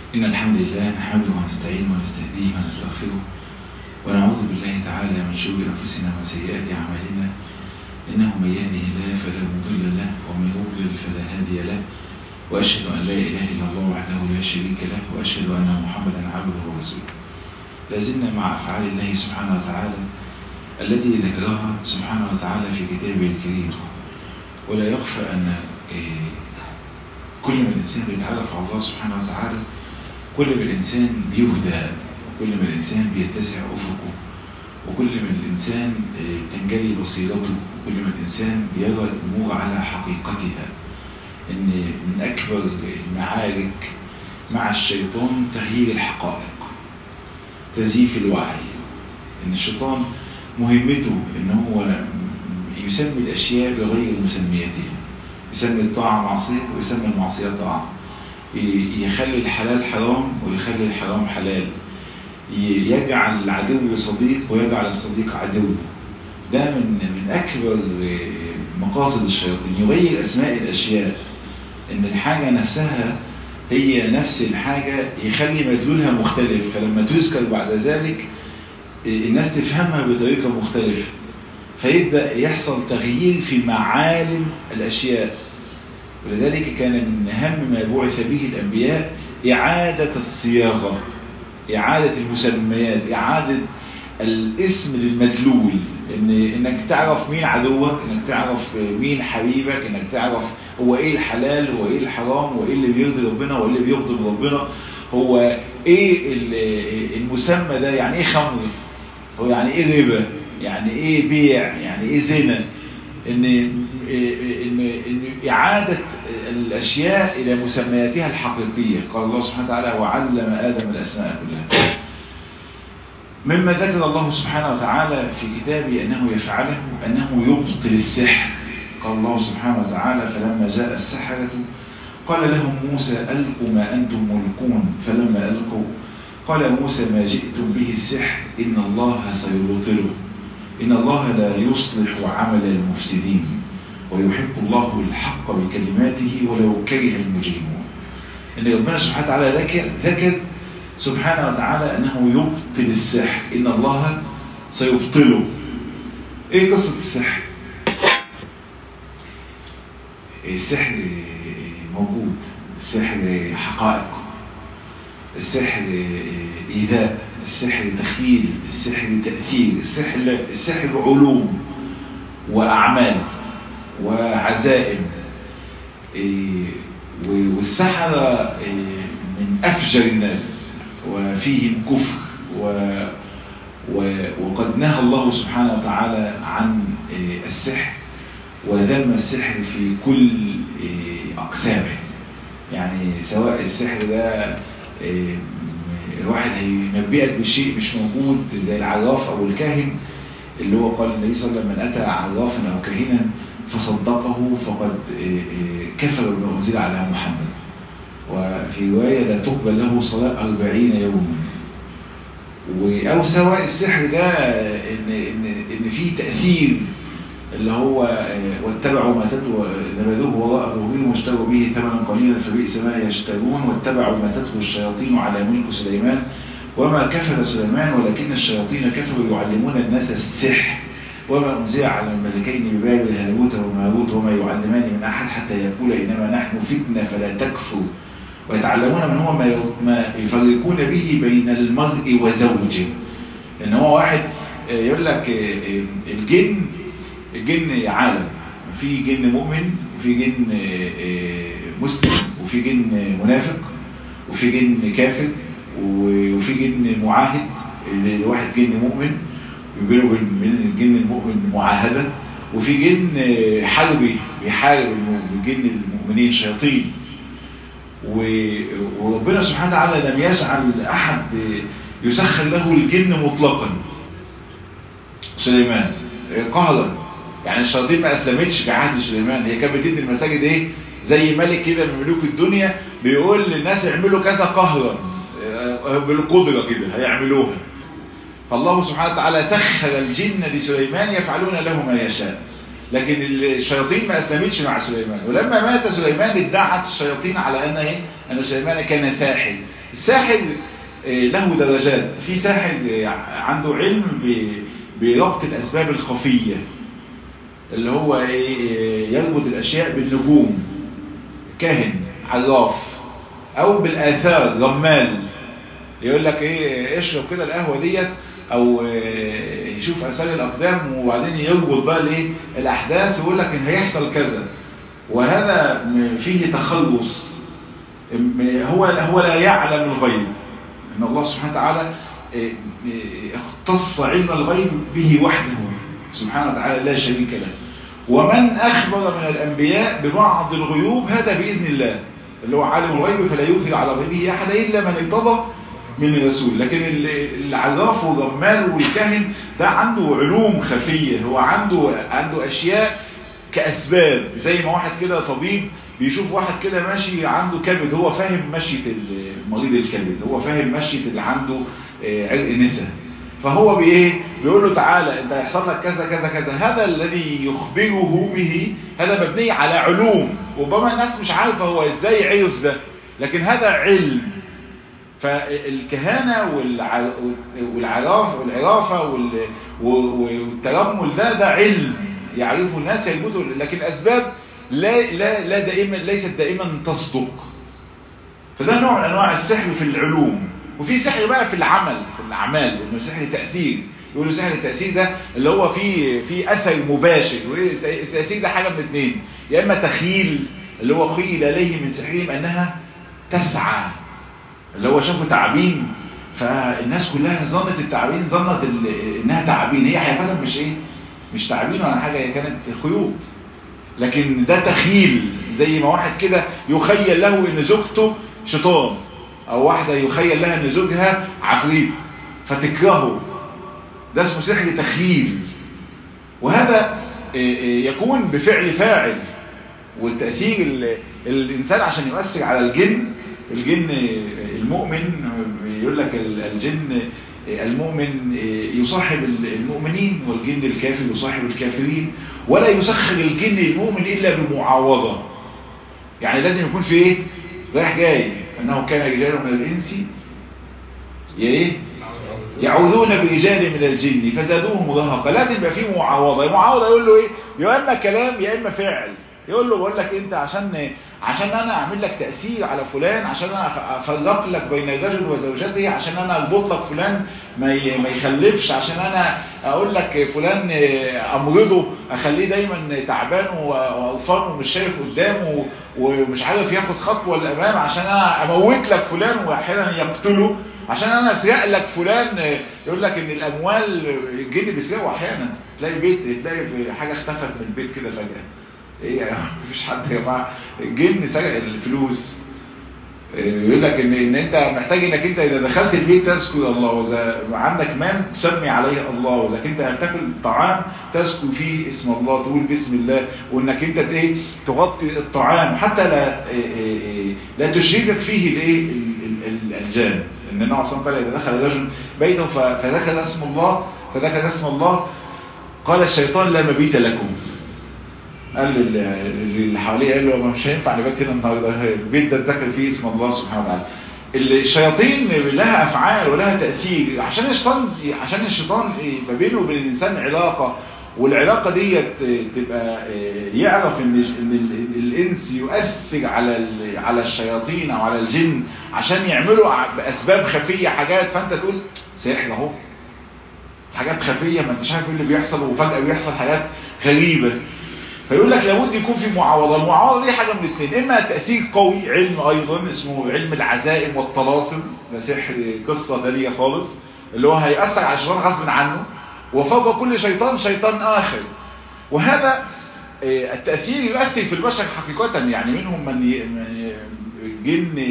إن الحمد لله نحمده ونستعينه ونستهديه ونستغفره ونعوذ بالله تعالى من شرور أنفسنا وسيئات أعمالنا إنه من يهده الله فلا مضل له ومن يضلل فلا هادي له وأشهد أن لا إله إلا الله وحده لا شريك له وأشهد أن محمدا عبده ورسوله لازلنا مع أفعال الله سبحانه وتعالى التي ذكرها سبحانه وتعالى في كتابه الكريم ولا يخفى أن كل ما الإنسان بيتعرف على الله سبحانه وتعالى كل ما الإنسان بيهدى وكل ما الإنسان بيتسع أفقه وكل ما الإنسان تنجلي بصيرته وكل ما الإنسان بيرى الأمور على حقيقتها إن من أكبر المعارك مع الشيطان تغيير الحقائق تزييف الوعي إن الشيطان مهمته إن هو يسمي الأشياء بغير مسمياتها يسمي الطاعة معصية ويسمي المعصية طاعة يخلي الحلال حرام ويخلي الحرام حلال يجعل العدو صديق ويجعل الصديق عدو ده من من أكبر مقاصد الشياطين يغير أسماء الأشياء إن الحاجة نفسها هي نفس الحاجة يخلي مدلولها مختلف فلما تذكر بعد ذلك الناس تفهمها بطريقة مختلفة فيبدأ يحصل تغيير في معالم الأشياء ولذلك كان من أهم ما بعث به الأنبياء إعادة الصياغة إعادة المسميات إعادة الاسم للمدلول إن إنك تعرف مين عدوك إنك تعرف مين حبيبك إنك تعرف هو إيه الحلال هو إيه الحرام هو إيه اللي بيرضي ربنا هو اللي بيغضب ربنا هو إيه المسمى ده يعني إيه خمر هو يعني إيه ربا يعني إيه بيع يعني إيه زنا إن إن إن إعادة الأشياء إلى مسمياتها الحقيقية قال الله سبحانه وتعالى وعلم آدم الأسماء كلها مما ذكر الله سبحانه وتعالى في كتابه أنه يفعله أنه يبطل السحر قال الله سبحانه وتعالى فلما جاء السحرة قال لهم موسى ألقوا ما أنتم ملقون فلما ألقوا قال موسى ما جئتم به السحر إن الله سيبطله إن الله لا يصلح عمل المفسدين ويحب الله الحق بكلماته ولو كره المجرمون إن ربنا سبحانه وتعالى ذكر, ذكر سبحانه وتعالى أنه يبطل السحر إن الله سيبطله إيه قصة السحر السحر موجود السحر حقائق السحر إيذاء السحر تخيل السحر تأثير السحر, السحر علوم وأعمال وعزائم والسحرة من أفجر الناس وفيهم كفر وقد نهى الله سبحانه وتعالى عن السحر وذم السحر في كل أقسامه يعني سواء السحر ده الواحد هينبئك بشيء مش موجود زي العراف أو الكاهن اللي هو قال النبي صلى الله عليه وسلم من أتى عرافا أو كاهنا فصدقه فقد كفر بما أنزل على محمد وفي رواية لا تقبل له صلاة أربعين يوما أو سواء السحر ده إن, إن, إن فيه تأثير اللي هو واتبعوا ما تتلو نبذوه وراء ظهورهم واشتروا به ثمنا قليلا فبئس ما يشترون واتبعوا ما تتلو الشياطين على ملك سليمان وما كفر سليمان ولكن الشياطين كفروا يعلمون الناس السحر وما أنزل على الملكين ببابل هاروت وماروت وما يعلمان من أحد حتى يقول إنما نحن فتنة فلا تكفر ويتعلمون من هو ما يفرقون به بين المرء وزوجه إن هو واحد يقول لك الجن الجن عالم في جن مؤمن وفي جن مسلم وفي جن منافق وفي جن كافر وفي جن معاهد واحد جن مؤمن بينه وبين الجن المؤمن معاهدة وفي جن حربي بيحارب الجن المؤمنين شياطين وربنا سبحانه وتعالى لم يجعل أحد يسخر له الجن مطلقا سليمان قهرا يعني الشياطين ما أسلمتش في عهد سليمان هي كانت بتدي المساجد ايه زي ملك كده من ملوك الدنيا بيقول للناس اعملوا كذا قهرا بالقدرة كده هيعملوها فالله سبحانه وتعالى سخر الجن لسليمان يفعلون له ما يشاء لكن الشياطين ما اسلمتش مع سليمان ولما مات سليمان ادعت الشياطين على ان ايه ان سليمان كان ساحر الساحر له درجات في ساحر عنده علم بربط الاسباب الخفيه اللي هو ايه يربط الاشياء بالنجوم كاهن عراف او بالاثار رمال يقول لك ايه اشرب كده القهوه ديت او يشوف اثار الاقدام وبعدين يربط بقى الايه الاحداث ويقول لك ان هيحصل كذا وهذا فيه تخلص هو هو لا يعلم الغيب ان الله سبحانه وتعالى اختص علم الغيب به وحده سبحانه وتعالى لا شريك له ومن اخبر من الانبياء ببعض الغيوب هذا باذن الله اللي هو عالم الغيب فلا يوثر على غيبه احد الا من ارتضى من الرسول لكن العراف والرمال والكاهن ده عنده علوم خفية هو عنده عنده اشياء كاسباب زي ما واحد كده طبيب بيشوف واحد كده ماشي عنده كبد هو فاهم مشية مريض الكبد هو فاهم مشية اللي عنده عرق نسا فهو بايه بيقول له تعالى انت هيحصل لك كذا كذا كذا هذا الذي يخبره به هذا مبني على علوم ربما الناس مش عارفه هو ازاي عرف ده لكن هذا علم فالكهانة والعراف والعرافة والترمل ده ده علم يعرفه الناس يربطوا لكن الأسباب لا, لا, لا دائما ليست دائما تصدق فده نوع من أنواع السحر في العلوم وفي سحر بقى في العمل في الأعمال إنه سحر تأثير يقولوا سحر التأثير ده اللي هو فيه في أثر مباشر التأثير ده حاجة من اثنين يا إما تخيل اللي هو خيل إليه من سحرهم أنها تسعى اللي هو شافوا تعابين فالناس كلها ظنت التعابين ظنت انها تعابين هي حقيقه مش ايه مش تعابين ولا حاجه هي كانت خيوط لكن ده تخيل زي ما واحد كده يخيل له ان زوجته شيطان او واحده يخيل لها ان زوجها عفريت فتكرهه ده اسمه سحر تخيل وهذا يكون بفعل فاعل والتأثير الإنسان عشان يؤثر على الجن الجن المؤمن يقول لك الجن المؤمن يصاحب المؤمنين والجن الكافر يصاحب الكافرين ولا يسخر الجن المؤمن إلا بمعاوضة يعني لازم يكون في ايه رايح جاي انه كان رجال من الانس يا ايه يعوذون برجال من الجن فزادوهم رهقا لازم يبقى فيه معاوضه معاوضه يقول له ايه يا اما كلام يا اما فعل يقول له بقول لك انت عشان عشان انا اعمل لك تاثير على فلان عشان انا افرق لك بين الرجل وزوجته عشان انا اربط لك فلان ما ما يخلفش عشان انا اقول لك فلان امرضه اخليه دايما تعبان وقرفان ومش شايف قدامه ومش عارف ياخد خطوه للامام عشان انا اموت لك فلان واحيانا يقتله عشان انا اسرق لك فلان يقول لك ان الاموال الجن بيسرقوا احيانا تلاقي بيت تلاقي في حاجه اختفت من البيت كده فجاه ايه يا مفيش حد يا جماعه الجن سرق الفلوس يقول لك ان ان انت محتاج انك انت اذا دخلت البيت تذكر الله واذا عندك مال تسمي عليه الله واذا كنت هتاكل طعام تذكر فيه اسم الله تقول بسم الله وانك انت ايه تغطي الطعام حتى لا لا تشركك فيه الايه الجان ان النبي صلى الله عليه وسلم اذا دخل رجل بيته فذكر اسم الله فذكر اسم الله قال الشيطان لا مبيت لكم قال اللي حواليه قال له مش هينفع نبات هنا النهارده البيت ده اتذكر فيه اسم الله سبحانه وتعالى الشياطين لها افعال ولها تاثير عشان الشيطان عشان الشيطان ما بينه وبين الانسان علاقه والعلاقه ديت تبقى يعرف ان ان الانس يؤثر على على الشياطين او على الجن عشان يعملوا باسباب خفيه حاجات فانت تقول سحر اهو حاجات خفيه ما انتش عارف ايه اللي بيحصل وفجاه بيحصل حاجات غريبه فيقول لك لابد يكون في معاوضة المعاوضة دي حاجة من الاثنين اما تأثير قوي علم ايضا اسمه علم العزائم والطلاسم ده سحر قصة تالية خالص اللي هو هيأثر على الشيطان غصب عنه وفوق كل شيطان شيطان اخر وهذا التأثير يؤثر في البشر حقيقة يعني منهم من جن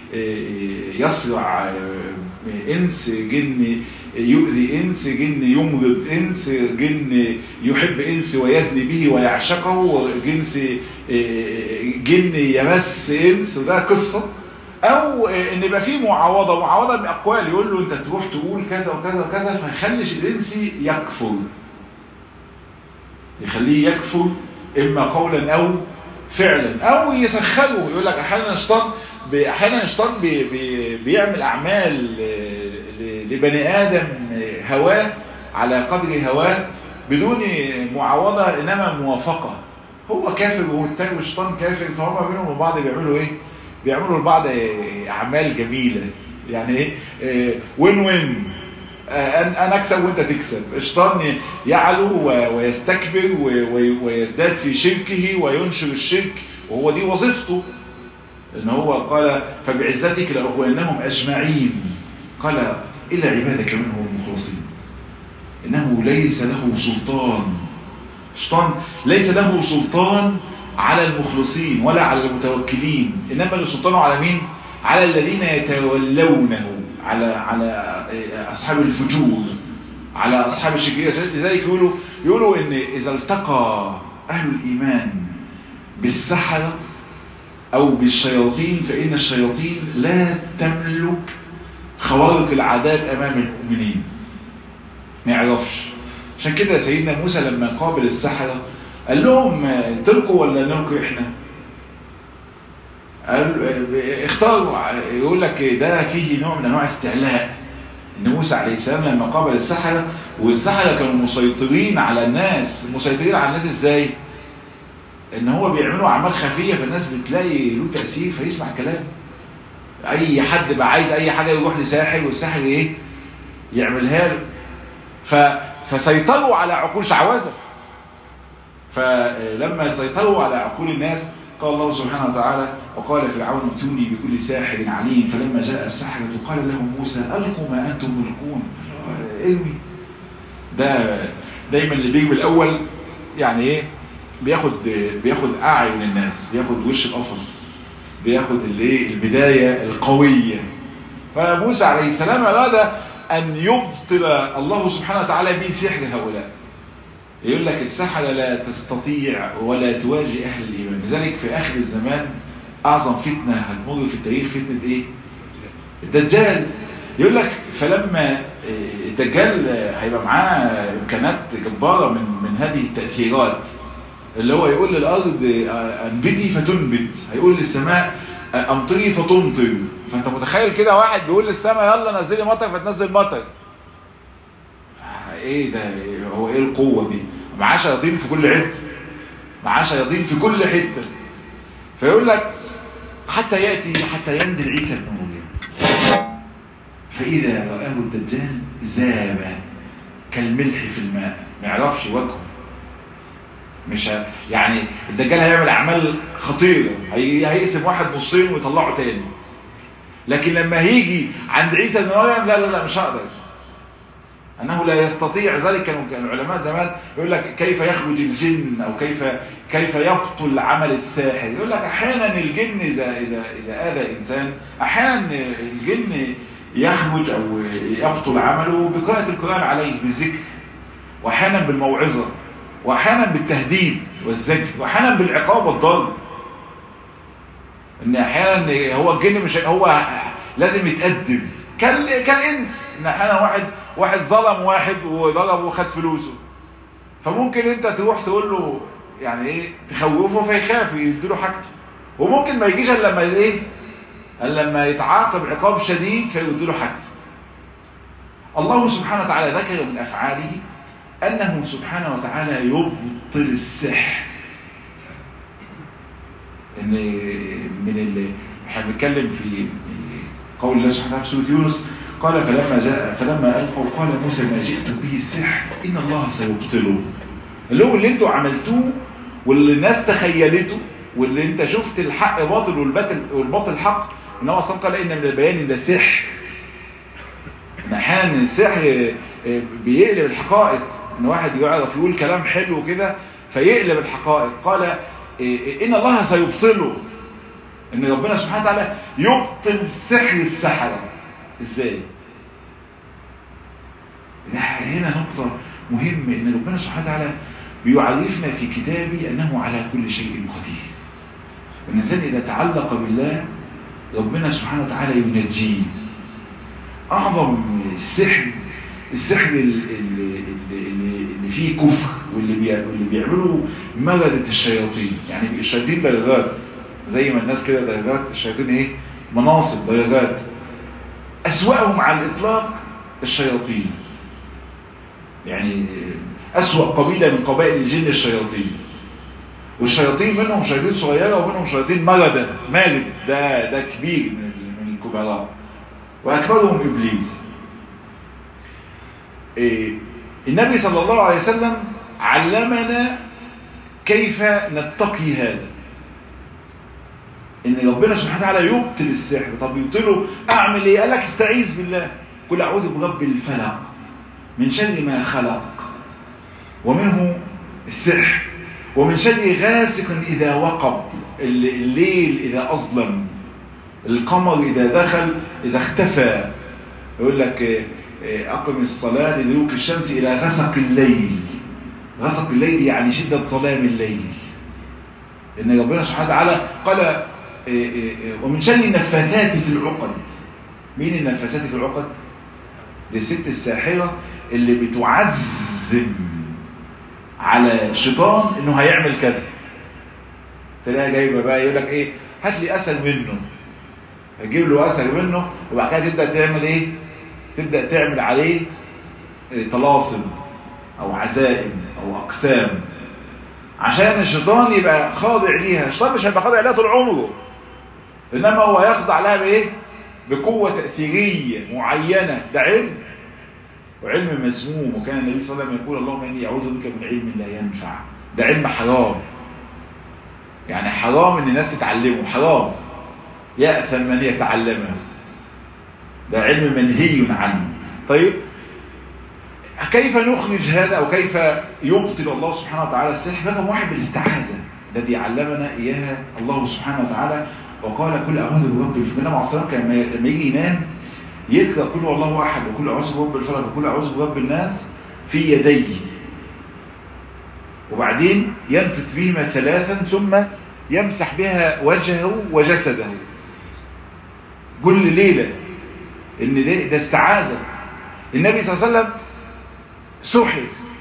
يصرع انس جن يؤذي انس جن يمرض انس جن يحب انس ويزني به ويعشقه جنس جن يمس انس وده قصة او ان يبقى فيه معاوضة معاوضة باقوال يقول له انت تروح تقول كذا وكذا وكذا فيخلش الانس يكفر يخليه يكفر اما قولا او فعلا او يسخره يقول لك احيانا الشيطان احيانا الشيطان بي بي بيعمل اعمال لبني ادم هواه على قدر هواه بدون معاوضة انما موافقة هو كافر والتاني والشيطان كافر فهم بينهم وبعض بيعملوا ايه بيعملوا لبعض اعمال جميلة يعني ايه وين وين انا اكسب وانت تكسب الشيطان يعلو ويستكبر ويزداد في شركه وينشر الشرك وهو دي وظيفته ان هو قال فبعزتك لاغوينهم اجمعين قال الا عبادك منهم المخلصين انه ليس له سلطان الشيطان ليس له سلطان على المخلصين ولا على المتوكلين انما له سلطانه على مين على الذين يتولونه على على اصحاب الفجور على اصحاب الشركيه لذلك يقولوا يقولوا ان اذا التقى اهل الايمان بالسحره او بالشياطين فان الشياطين لا تملك خوارق العادات امام المؤمنين ما يعرفش عشان كده سيدنا موسى لما قابل السحرة قال لهم تلقوا ولا نلقوا احنا قال اختاروا يقول لك ده فيه نوع من انواع استعلاء ان موسى عليه السلام لما قابل السحرة والسحرة كانوا مسيطرين على الناس مسيطرين على الناس ازاي ان هو بيعملوا اعمال خفية فالناس بتلاقي له تأثير فيسمع كلام اي حد بقى عايز اي حاجة يروح لساحر والساحر ايه يعملها له ف... فسيطروا على عقول شعوذة فلما سيطروا على عقول الناس قال الله سبحانه وتعالى وقال فرعون ائتوني بكل ساحر عليم فلما جاء السحرة قال لهم موسى ألقوا ما أنتم ملقون ارمي ده دايما اللي بيجي الاول يعني ايه بياخد بياخد اعين الناس بياخد وش القفص بياخد الايه البدايه القويه فموسى عليه السلام اراد ان يبطل الله سبحانه وتعالى به سحر هؤلاء يقول لك السحرة لا تستطيع ولا تواجه اهل الايمان لذلك في اخر الزمان اعظم فتنة هتمر في التاريخ فتنة ايه الدجال يقول لك فلما الدجال هيبقى معاه امكانات جبارة من من هذه التأثيرات اللي هو يقول للارض انبتي فتنبت هيقول للسماء امطري فتمطر فانت متخيل كده واحد بيقول للسماء يلا نزلي مطر فتنزل مطر ايه ده هو ايه القوة دي معاه شياطين في كل حته معاه شياطين في كل حته فيقول لك حتى يأتي حتى ينزل عيسى بن مريم فإذا رآه الدجال زاب كالملح في الماء ما يعرفش وجهه مش ه... يعني الدجال هيعمل اعمال خطيره هي... هيقسم واحد نصين ويطلعه تاني لكن لما هيجي عند عيسى بن مريم لا لا لا مش هقدر انه لا يستطيع ذلك كانوا العلماء زمان يقول لك كيف يخرج الجن او كيف كيف يبطل عمل الساحر يقول لك احيانا الجن اذا اذا اذا اذى انسان احيانا الجن يخرج او يبطل عمله بقراءه القران عليه بالذكر واحيانا بالموعظه واحيانا بالتهديد والزجر واحيانا بالعقاب والضرب ان احيانا هو الجن مش هو لازم يتقدم كان كالانس ان احيانا واحد واحد ظلم واحد وضربه وخد فلوسه فممكن انت تروح تقول له يعني ايه تخوفه فيخاف يديله حاجته وممكن ما يجيش الا لما ايه الا لما يتعاقب عقاب شديد فيديله حاجته الله سبحانه وتعالى ذكر من افعاله انه سبحانه وتعالى يبطل السحر ان من اللي احنا بنتكلم في قول الله سبحانه وتعالى في سوره يونس قال فلما جاء فلما القوا قال موسى ما جئت به السحر ان الله سيبطله اللي هو اللي انتوا عملتوه واللي الناس تخيلته واللي انت شفت الحق باطل والباطل والباطل حق ان هو اصلا قال ان من البيان ده سحر ان احيانا السحر بيقلب الحقائق ان واحد يعرف يقول كلام حلو كده فيقلب الحقائق قال ان الله سيبطله ان ربنا سبحانه وتعالى يبطل سحر السحرة ازاي هنا نقطة مهمة ان ربنا سبحانه وتعالى بيعرفنا في كتابه انه على كل شيء قدير والانسان اذا تعلق بالله ربنا سبحانه وتعالى ينجيه اعظم السحر السحر اللي, اللي, اللي, اللي فيه كفر واللي, بي واللي بيعملوا مردة الشياطين يعني الشياطين درجات زي ما الناس كده درجات الشياطين ايه مناصب درجات أسوأهم على الإطلاق الشياطين يعني أسوأ قبيلة من قبائل الجن الشياطين والشياطين منهم شياطين صغيرة ومنهم شياطين مردة مارد ده ده كبير من من الكبراء وأكبرهم إبليس إيه النبي صلى الله عليه وسلم علمنا كيف نتقي هذا ان ربنا سبحانه وتعالى يبطل السحر طب يبطله اعمل ايه قال لك استعيذ بالله قل اعوذ برب الفلق من شر ما خلق ومنه السحر ومن شر غاسق اذا وقب الليل اذا اظلم القمر اذا دخل اذا اختفى يقول لك اقم الصلاة لدلوك الشمس الى غسق الليل غسق الليل يعني شدة ظلام الليل ان ربنا سبحانه وتعالى قال ومن شر النفاثات في العقد مين النفاثات في العقد دي الست الساحرة اللي بتعزم على الشيطان انه هيعمل كذا تلاقيها جايبه بقى يقول لك ايه هات لي اسد منه هتجيب له اسد منه وبعد كده تبدا تعمل ايه تبدا تعمل عليه طلاسم او عزائم او اقسام عشان الشيطان يبقى خاضع ليها الشيطان مش هيبقى خاضع لها طول عمره انما هو يخضع لها بايه بقوة تأثيرية معينة ده علم وعلم مسموم وكان النبي صلى الله عليه وسلم يقول اللهم اني اعوذ بك من علم لا ينفع ده علم حرام يعني حرام ان الناس تتعلمه حرام يأثم من يتعلمه ده علم منهي عنه طيب كيف نخرج هذا او كيف يبطل الله سبحانه وتعالى السحر رقم واحد بالاستعاذة الذي علمنا اياها الله سبحانه وتعالى وقال كل اعوذ برب الفلق النبي عليه الصلاه كان لما يجي ينام يقرا كل والله احد وكل اعوذ برب الفلق وكل اعوذ برب الناس في يديه وبعدين ينفث بهما ثلاثا ثم يمسح بها وجهه وجسده كل ليله ان ده, ده استعاذه النبي صلى الله عليه وسلم سحر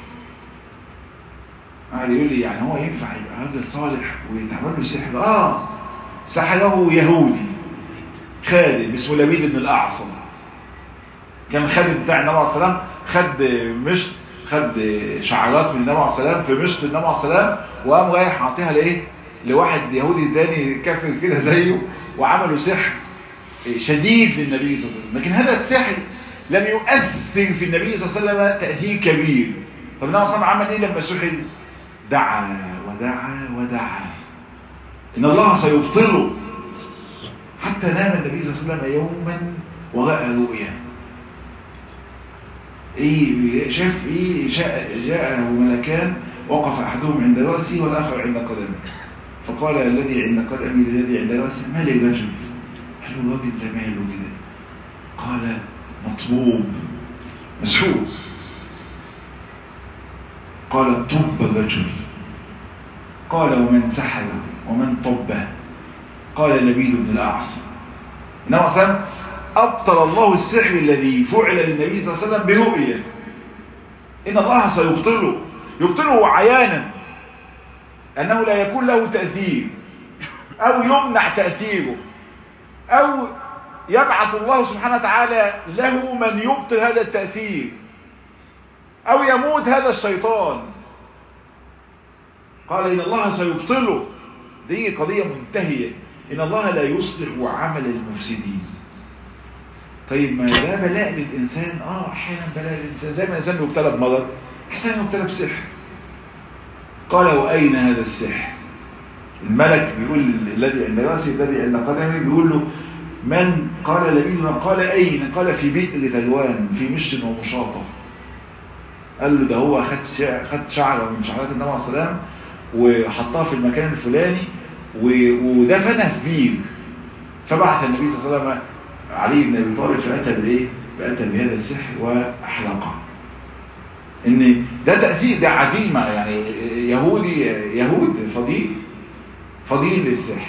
قاعد يقول لي يعني هو ينفع يبقى راجل صالح ويتعمل له سحر اه سحره يهودي خادم اسمه لبيد بن الاعصم كان خادم بتاع النبي عليه السلام خد مشط خد شعرات من النبي عليه السلام في مشط النبي عليه السلام وقام رايح عاطيها لايه لواحد يهودي تاني كافر كده زيه وعملوا سحر شديد للنبي صلى الله عليه وسلم لكن هذا السحر لم يؤثر في النبي صلى الله عليه وسلم تأثير كبير طب النبي صلى الله عليه وسلم عمل ايه لما سحر دعا ودعا ودعا ان الله سيبطله حتى نام النبي صلى الله عليه وسلم يوما ورأى رؤيا ايه شاف ايه جاءه ملكان وقف احدهم عند راسه والاخر عند قدمه فقال الذي عند قدمي للذي عند راسه ما للرجل قال له الراجل ده ماله كده قال مطلوب مسحوب قال طب الرجل قال ومن سحر ومن طبه قال لبيد بن الأعصم إنما أصلا أبطل الله السحر الذي فعل للنبي صلى الله عليه وسلم برؤية إن الله سيبطله يبطله عيانا أنه لا يكون له تأثير أو يمنع تأثيره أو يبعث الله سبحانه وتعالى له من يبطل هذا التأثير أو يموت هذا الشيطان قال إن الله سيبطله دي قضية منتهية إن الله لا يصلح عمل المفسدين طيب ما ده بلاء للإنسان آه أحيانا بلاء للإنسان زي ما الإنسان يبتلى بمرض أحيانا يبتلى بسحر قال وأين هذا السحر الملك بيقول الذي عند رأسه الذي عند قدمه بيقول له من قال لبيد قال أين قال في بيت لتجوان في مشط ومشاطة قال له ده هو خد شعر خد شعره من شعرات النبي عليه السلام وحطها في المكان الفلاني ودفنها في بير فبعث النبي صلى الله عليه وسلم علي بن ابي طالب فاتى بايه فاتى بهذا السحر واحرقه ان ده تاثير ده عزيمه يعني يهودي يهود فضيل فضيل للسحر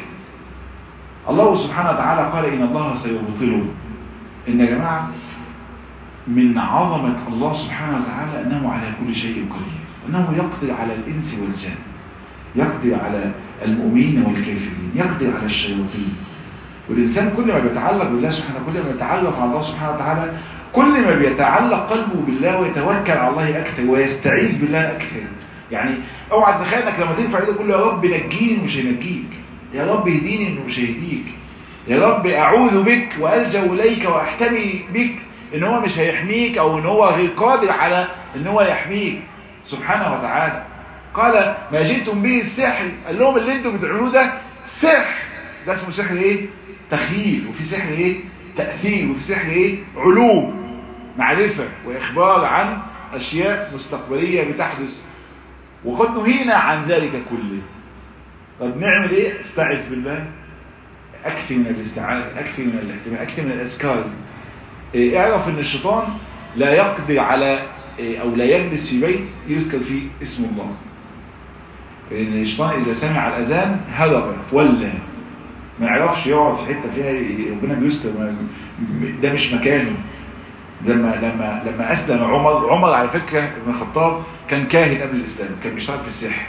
الله سبحانه وتعالى قال ان الله سيبطله ان يا جماعه من عظمة الله سبحانه وتعالى أنه على كل شيء قدير أنه يقضي على الإنس والجن يقضي على المؤمنين والكافرين يقضي على الشياطين والإنسان كل ما بيتعلق بالله سبحانه كل ما يتعلق على الله سبحانه وتعالى كل ما بيتعلق قلبه بالله ويتوكل على الله أكثر ويستعيذ بالله أكثر يعني اوعى تتخيل انك لما ترفع ايدك كل يا رب نجيني مش هينجيك يا رب اهديني انه مش هيهديك يا رب اعوذ بك والجا اليك واحتمي بك ان هو مش هيحميك او ان هو غير قادر على ان هو يحميك سبحانه وتعالى قال ما جئتم به السحر قال لهم اللي انتم بتعملوه ده سحر ده اسمه سحر ايه تخيل وفي سحر ايه تأثير وفي سحر ايه علوم معرفة واخبار عن اشياء مستقبلية بتحدث وقد نهينا عن ذلك كله طب نعمل ايه استعذ بالله اكثر من الاستعاذة اكثر من الاهتمام اكثر من الاذكار إيه اعرف ان الشيطان لا يقدر على إيه او لا يجلس في بيت يذكر فيه اسم الله لان الشيطان اذا سمع الاذان هرب ولا ما يعرفش يقعد في حته فيها ربنا بيستر ده مش مكانه لما لما لما اسلم عمر عمر على فكره ابن الخطاب كان كاهن قبل الاسلام كان بيشتغل في السحر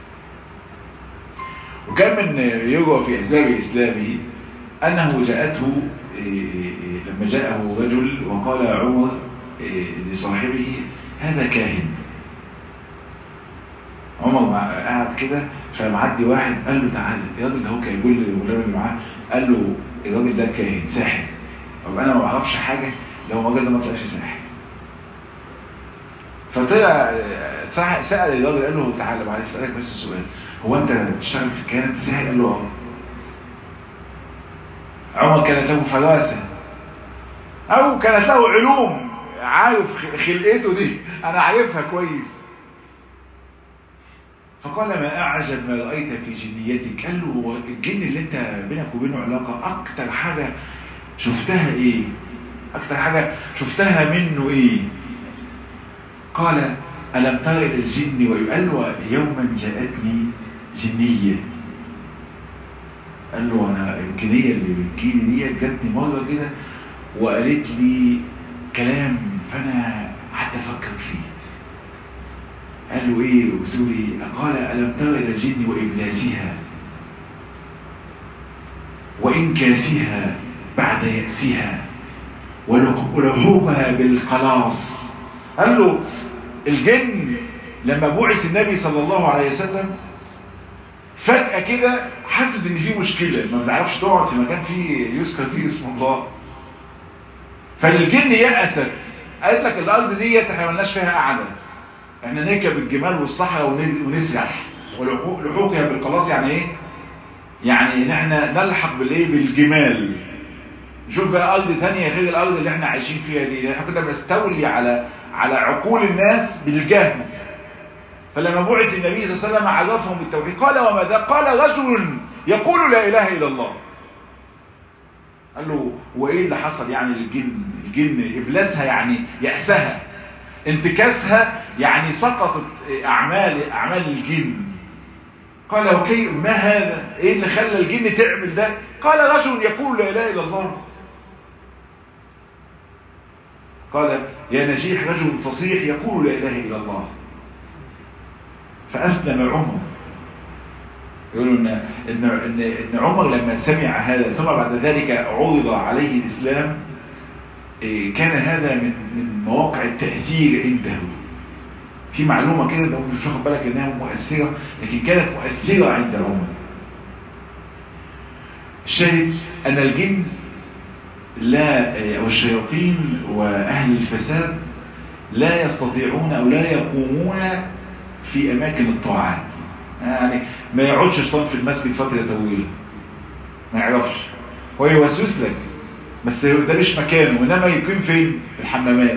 وكان من يروى في اسباب اسلامه انه جاءته لما جاءه رجل وقال عمر لصاحبه هذا كاهن عمر قاعد كده فمعدي واحد قال له تعالى الراجل ده هو كان يقول للراجل اللي معاه قال له الراجل ده كاهن ساحر طب انا ما بعرفش حاجه لو الراجل ده ما طلعش ساحر فطلع سأل الراجل قال له تعالى معلش اسالك بس سؤال هو انت بتشتغل في كانت ساحر قال له اه عمر كانت له فراسه او كانت له علوم عارف خلقته دي انا عارفها كويس فقال ما أعجب ما رأيت في جنيتك قال له هو الجن اللي انت بينك وبينه علاقة أكتر حاجة شفتها إيه أكتر حاجة شفتها منه إيه قال ألم تر إلى الجن وقال له يوما جاءتني جنية قال له أنا الجنية اللي بتجيني دي جاتني مرة كده وقالت لي كلام فأنا قعدت أفكر فيه قال له ايه وبتقول ايه قال ألم تر إلى الجن وإبلاسها وإنكاسها بعد يأسها ولحوقها بالخلاص قال له الجن لما بعث النبي صلى الله عليه وسلم فجأة كده حست ان في مشكلة ما بتعرفش تقعد في مكان فيه يذكر فيه اسم الله فالجن يأست قالت لك الأرض ديت احنا ملناش فيها قعده احنا نركب الجمال والصحراء ونسرح ولحوقها بالقلاص يعني ايه يعني ان احنا نلحق بالايه بالجمال نشوف بقى ارض تانية غير الارض اللي احنا عايشين فيها دي احنا كنا بنستولي على على عقول الناس بالجهل فلما بعث النبي صلى الله عليه وسلم عرفهم بالتوحيد قال وماذا قال رجل يقول لا اله الا الله قال له وايه اللي حصل يعني للجن الجن ابلاسها يعني يأسها انتكاسها يعني سقطت اعمال اعمال الجن قال وكي ما هذا ايه اللي خلى الجن تعمل ده قال رجل يقول لا اله الا الله قال يا نجيح رجل فصيح يقول لا اله الا الله فاسلم عمر يقولوا ان ان ان, إن عمر لما سمع هذا ثم بعد ذلك عرض عليه الاسلام كان هذا من من مواقع التأثير عنده في معلومة كده لو مش واخد بالك انها مؤثرة لكن كانت مؤثرة عند عمر الشاهد ان الجن لا او الشياطين واهل الفساد لا يستطيعون او لا يقومون في اماكن الطاعات يعني ما يقعدش شيطان في المسجد فترة طويلة ما يعرفش هو يوسوس لك بس ده مش مكانه انما يقيم فين في الحمامات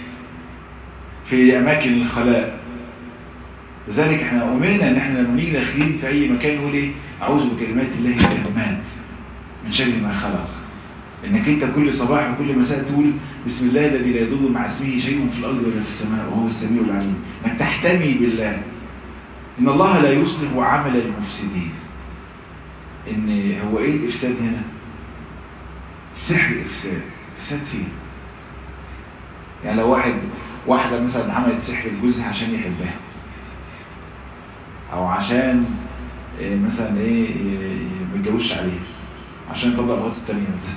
في اماكن الخلاء لذلك احنا امرنا ان احنا لما نيجي داخلين في اي مكان نقول ايه اعوذ بكلمات الله التامات من شر ما خلق انك انت كل صباح وكل مساء تقول بسم الله الذي لا يضر مع اسمه شيء في الارض ولا في السماء وهو السميع العليم انك تحتمي بالله ان الله لا يصلح عمل المفسدين ان هو ايه الافساد هنا السحر افساد افساد فين يعني لو واحد واحدة مثلا عملت سحر لجوزها عشان يحبها او عشان إيه مثلا ايه ما يتجوزش عليها عشان يطلع مراته التانية مثلا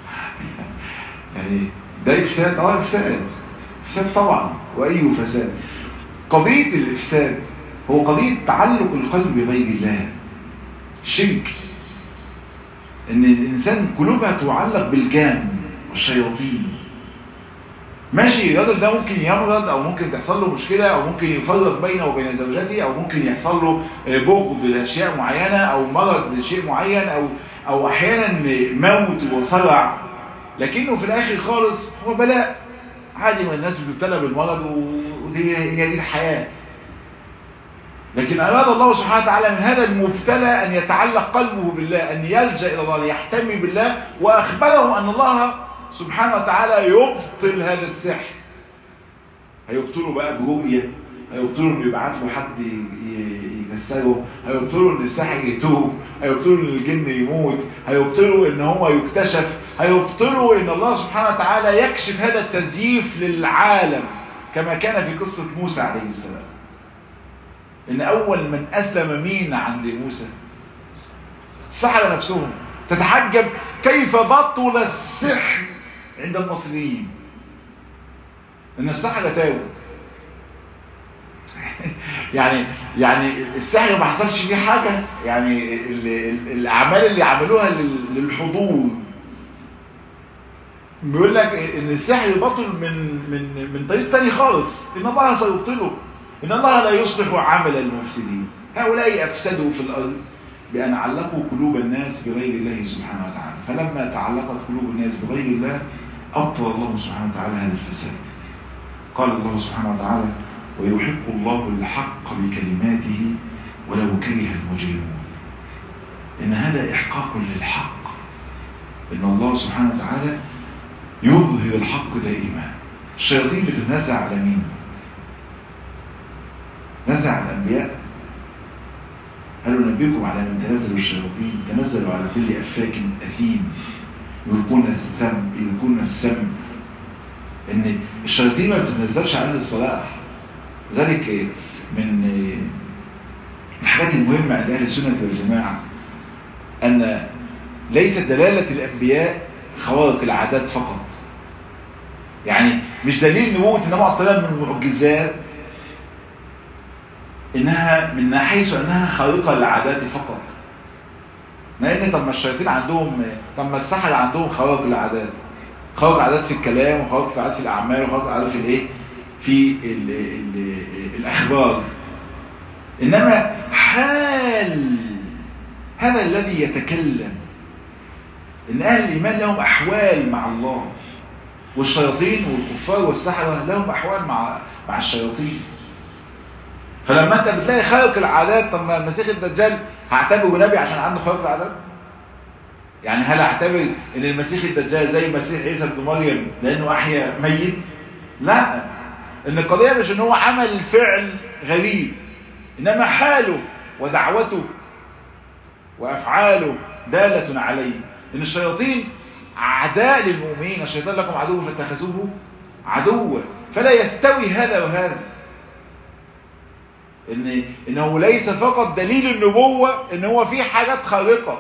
يعني ده افساد اه افساد افساد طبعا واي فساد قضية الافساد هو قضية تعلق القلب بغير الله شرك ان الانسان قلوبها تعلق بالجان والشياطين ماشي الراجل ده ممكن يمرض او ممكن تحصل له مشكلة او ممكن يفرق بينه وبين زوجته او ممكن يحصل له بغض لاشياء معينة او مرض لشيء معين او او احيانا موت وصرع لكنه في الاخر خالص هو بلاء عادي ما الناس بتبتلى بالمرض ودي هي دي الحياة لكن أراد الله سبحانه وتعالى من هذا المبتلى أن يتعلق قلبه بالله أن يلجأ إلى الله يحتمي بالله وأخبره أن الله سبحانه وتعالى يبطل هذا السحر هيبطله بقى برؤية هيبطله انه يبعت له حد يكسره هيبطله ان الساحر يتوب هيبطله ان الجن يموت هيبطله ان هو يكتشف هيبطله ان الله سبحانه وتعالى يكشف هذا التزييف للعالم كما كان في قصة موسى عليه السلام ان اول من اسلم مين عند موسى السحرة نفسهم تتحجب كيف بطل السحر عند المصريين ان السحرة تاوب يعني يعني السحر ما حصلش فيه حاجة يعني ال ال الاعمال اللي عملوها للحضور بيقول لك ان السحر بطل من من من طريق تاني خالص ان الله سيبطله ان الله لا يصلح عمل المفسدين هؤلاء افسدوا في الارض بان علقوا قلوب الناس بغير الله سبحانه وتعالى فلما تعلقت قلوب الناس بغير الله ابطل الله سبحانه وتعالى هذا الفساد قال الله سبحانه وتعالى ويحق الله الحق بكلماته ولو كره المجرمون إن هذا إحقاق للحق إن الله سبحانه وتعالى يظهر الحق دائما الشياطين بتتنزع على مين نزع على الأنبياء قالوا نبيكم على من تنزل الشياطين تنزلوا على كل أفاك أثيم يلقون السم يلقون السم ان الشياطين ما بتتنزلش على الصلاح ذلك من الحاجات المهمة عند أهل السنة والجماعة أن ليست دلالة الأنبياء خوارق العادات فقط يعني مش دليل نبوة النبي عليه الصلاة من المعجزات إنها من حيث أنها خارقة للعادات فقط لأن طب ما الشياطين عندهم طب ما السحر عندهم خوارق العادات خوارق العادات في الكلام وخوارق العادات في الأعمال وخوارق العادات في الإيه في ال ال الأخبار إنما حال هذا الذي يتكلم إن أهل الإيمان لهم أحوال مع الله والشياطين والكفار والسحرة لهم أحوال مع مع الشياطين فلما أنت بتلاقي خارق العادات طب ما المسيح الدجال هعتبره نبي عشان عنده خارق العادات يعني هل اعتبر ان المسيح الدجال زي مسيح عيسى بن مريم لانه احيا ميت لا ان القضية مش ان هو عمل فعل غريب انما حاله ودعوته وافعاله دالة عليه ان الشياطين اعداء للمؤمنين الشيطان لكم عدو فاتخذوه عدوا فلا يستوي هذا وهذا ان انه ليس فقط دليل النبوة ان هو في حاجات خارقة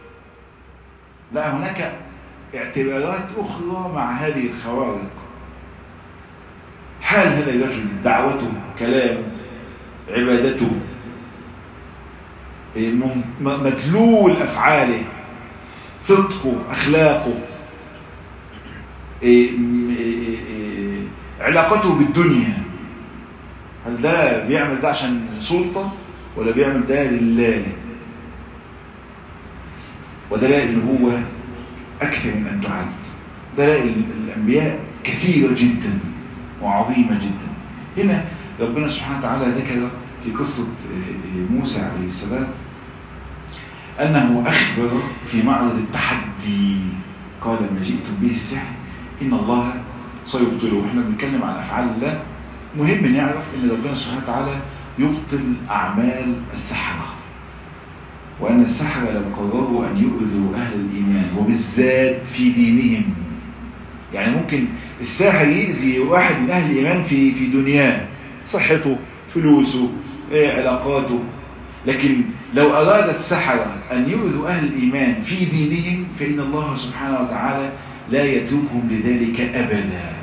لا هناك اعتبارات اخرى مع هذه الخوارق حال هذا الرجل دعوته كلامه عبادته مدلول أفعاله صدقه أخلاقه علاقته بالدنيا هل ده بيعمل ده عشان سلطة ولا بيعمل ده لله ودلائل النبوة أكثر من أن تعد دلائل الأنبياء كثيرة جدا وعظيمة جدا هنا ربنا سبحانه وتعالى ذكر في قصة موسى عليه السلام أنه أخبر في معرض التحدي قال ما جئتم به السحر إن الله سيبطله احنا بنتكلم عن أفعال الله مهم نعرف أن ربنا سبحانه وتعالى يبطل أعمال السحرة وأن السحرة لو قرروا أن يؤذوا أهل الإيمان وبالذات في دينهم يعني ممكن الساحر يأذي واحد من أهل الإيمان في في دنياه صحته فلوسه إيه علاقاته لكن لو أراد السحرة أن يؤذوا أهل الإيمان في دينهم فإن الله سبحانه وتعالى لا يتركهم لذلك أبدا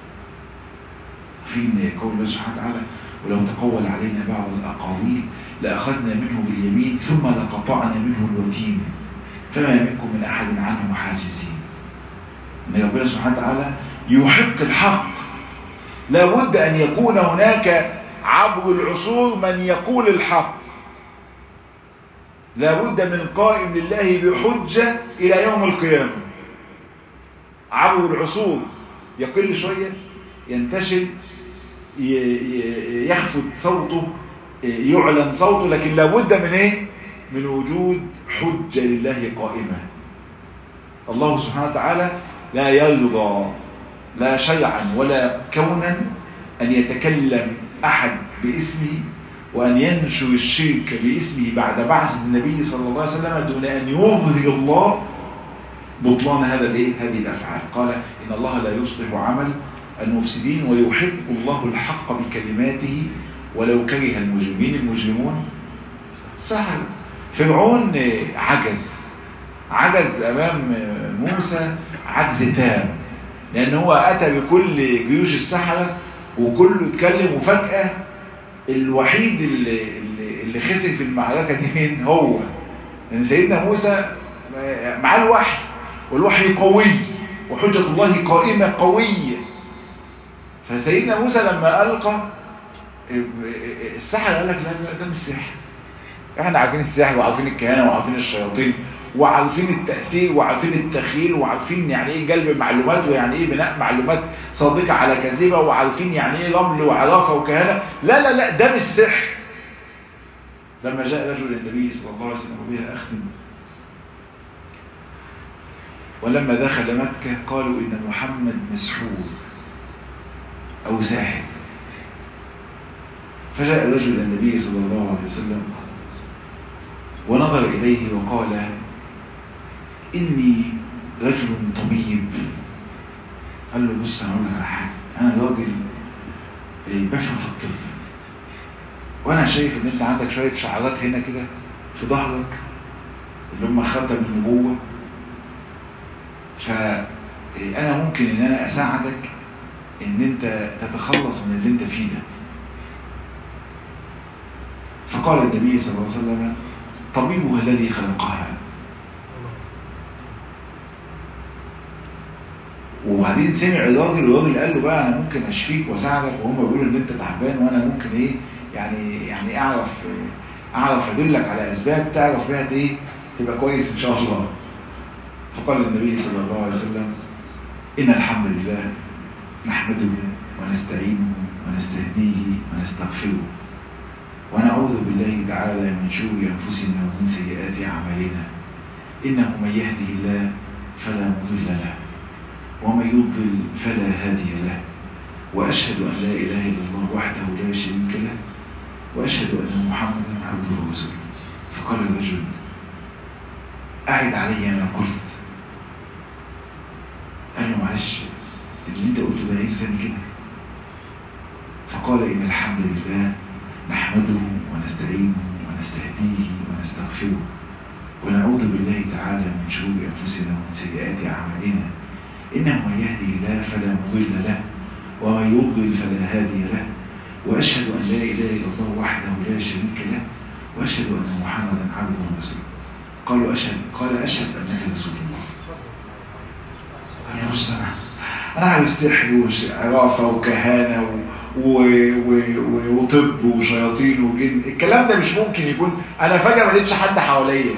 فين قول الله سبحانه وتعالى ولو تقول علينا بعض الأقاويل لأخذنا منه باليمين ثم لقطعنا منه الوتين فما منكم من أحد عنه حاجزين أن ربنا سبحانه وتعالى يحق الحق لا بد أن يكون هناك عبر العصور من يقول الحق لا بد من قائم لله بحجة إلى يوم القيامة عبر العصور يقل شوية ينتشر يخفت صوته يعلن صوته لكن لابد من ايه من وجود حجة لله قائمة الله سبحانه وتعالى لا يرضى لا شيعا ولا كونا أن يتكلم أحد باسمه وأن ينشر الشرك باسمه بعد بعث النبي صلى الله عليه وسلم دون أن يظهر الله بطلان هذا الايه هذه الأفعال قال إن الله لا يصلح عمل المفسدين ويحب الله الحق بكلماته ولو كره المجرمين المجرمون سهل فرعون عجز عجز أمام موسى عجز تام لأن هو أتى بكل جيوش السحرة وكله اتكلم وفجأة الوحيد اللي, اللي خسر في المعركة دي مين هو لأن سيدنا موسى معاه الوحي والوحي قوي وحجة الله قائمة قوية فسيدنا موسى لما ألقى السحر قال لك لا ده مش سحر احنا عارفين السحر وعارفين الكهانة وعارفين الشياطين وعارفين التأثير وعارفين التخيل وعارفين يعني ايه جلب معلومات ويعني ايه بناء معلومات صادقة على كذبة وعارفين يعني ايه رمل وعرافة وكهانة لا لا لا ده مش سحر لما جاء رجل النبي صلى الله عليه وسلم وبها أختم ولما دخل مكة قالوا إن محمد مسحور أو ساحر فجاء رجل النبي صلى الله عليه وسلم ونظر إليه وقال إني رجل طبيب قال له بص أنا أقول لك على حاجة أنا راجل بفهم في الطب وأنا شايف إن أنت عندك شوية شعرات هنا كده في ظهرك اللي هم خاتم النبوة فأنا ممكن إن أنا أساعدك إن أنت تتخلص من اللي أنت فيه ده فقال النبي صلى الله عليه وسلم طبيبها الذي خلقها وبعدين سمع الراجل والراجل قال له بقى انا ممكن اشفيك واساعدك وهم بيقولوا ان انت تعبان وانا ممكن ايه يعني يعني اعرف اعرف ادلك على اسباب تعرف بها ايه تبقى كويس ان شاء الله فقال النبي صلى الله عليه وسلم ان الحمد لله نحمده ونستعينه ونستهديه ونستغفره ونعوذ بالله تعالى من شرور أنفسنا ومن سيئات أعمالنا إنه من يهده الله فلا مضل له ومن يضلل فلا هادي له وأشهد أن لا إله إلا الله وحده لا شريك له وأشهد أن محمدا عبده ورسوله فقال الرجل أعد علي ما قلت قال له معلش اللي انت قلته ده ايه ثاني كده فقال إن الحمد لله نحمده ونستعينه ونستهديه ونستغفره ونعوذ بالله تعالى من شرور أنفسنا ومن سيئات أعمالنا إنه من يهدي الله فلا مضل له ومن يضلل فلا هادي له وأشهد أن لا إله إلا الله وحده لا شريك له وأشهد أن محمدا عبده ورسوله قالوا أشهد قال أشهد أنك رسول الله أنا بص أنا أنا عايز سحر وعرافة وكهانة و... و... و... وطب وشياطين وجن الكلام ده مش ممكن يكون انا فجأة ما لقيتش حد حواليا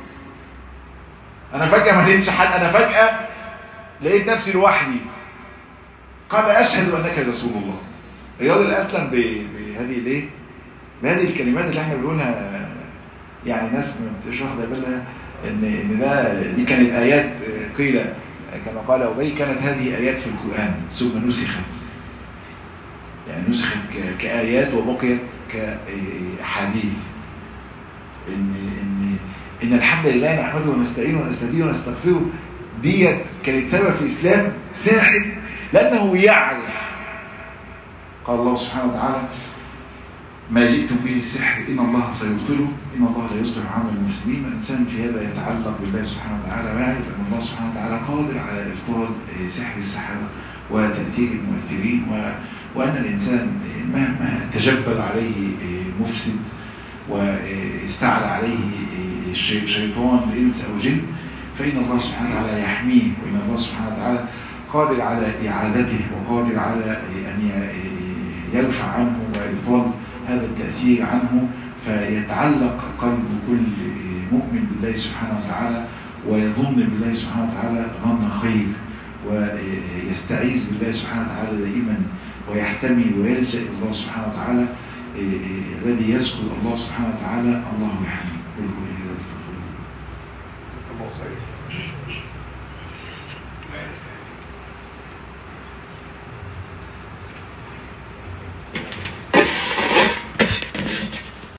انا فجأة ما لقيتش حد انا فجأة لقيت نفسي لوحدي قال اشهد انك رسول الله الراجل اسلم ب... بهذه الايه بهذه الكلمات اللي احنا بنقولها يعني ناس ما بتبقاش واخده بالها ان ان ده دي كانت ايات قيل كما قال ابي كانت هذه ايات في القران ثم نسخت يعني نسخت كآيات وبقيت كحديث إن, إن, إن الحمد لله نحمده ونستعينه ونستهديه ونستغفره ديت كانت سبب في إسلام ساحر لأنه يعرف قال الله سبحانه وتعالى ما جئتم به السحر إن الله سيبطله إن الله لا يصلح عمل المسلمين الإنسان في هذا يتعلق بالله سبحانه وتعالى ويعرف أن الله سبحانه وتعالى قادر على إبطال سحر السحرة وتأثير المؤثرين و... وأن الإنسان مهما تجبل عليه مفسد واستعلى عليه شيطان الإنس أو جن فإن الله سبحانه وتعالى يحميه وإن الله سبحانه وتعالى قادر على إعادته وقادر على أن يرفع عنه وإبطال هذا التأثير عنه فيتعلق قلب كل مؤمن بالله سبحانه وتعالى ويظن بالله سبحانه وتعالى ظن خير ويستعيذ بالله سبحانه وتعالى دائما ويحتمي ويلجأ الله سبحانه وتعالى الذي يذكر الله سبحانه وتعالى الله يحميه